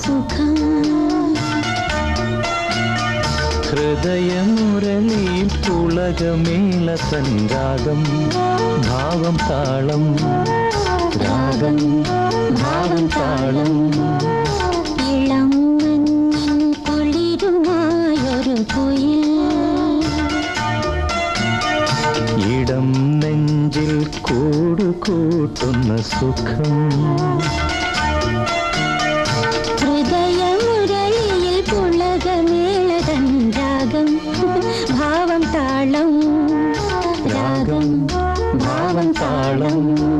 സുഖം ഹൃദയമുരളിയിൽ പുളകമേള തൻരാഗം ഭാവം താളം രാഗം ഭാവം താളം ഇളം മഞ്ഞിൻ കുളിരുമായൊരു കുയിൽ ഇടം നെഞ്ചിൽ കൂടുകൂട്ടുന്ന സുഖം ഹൃദയമുരളിയിൽ പുളകമേളതൻ രാഗം ഭാവം താളം രാഗം ഭാവം താളം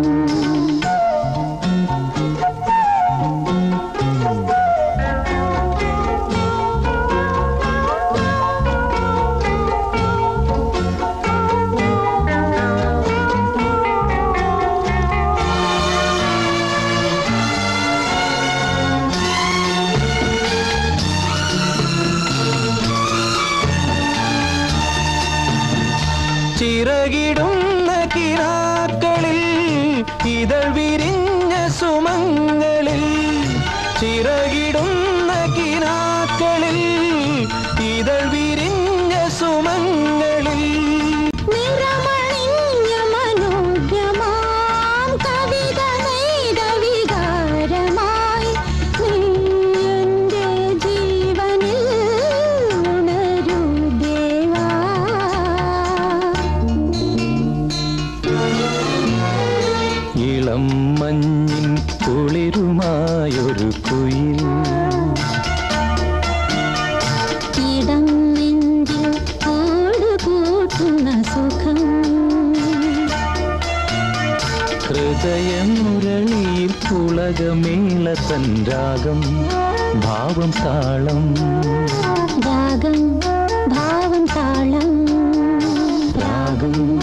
ചിറകിടുന്ന കിനാക്കളിൽ ഇതൾ വിരിഞ്ഞ സുമങ്ങളിൽ ചിറകിടുന്ന കിനാക്കളിൽ ഇതൾ വിരിഞ്ഞ സുമങ്ങളിൽ നിറമണിഞ്ഞ മനോജ്ഞമാം കവിത നെയ്ത വികാരമായി നീ എൻ്റെ ജീവനിൽ ഉണരൂ ദേവാ ഇളം മഞ്ഞിൻ കുളിരുമായൊരു കുയിൽ ഇടം നെഞ്ചിൽ കൂടുകൂട്ടുന്ന സുഖം ഹൃദയമുരളിയിൽ പുളകമേള തൻരാഗം ഭാവം താളം രാഗം ഭാവം താളം രാഗം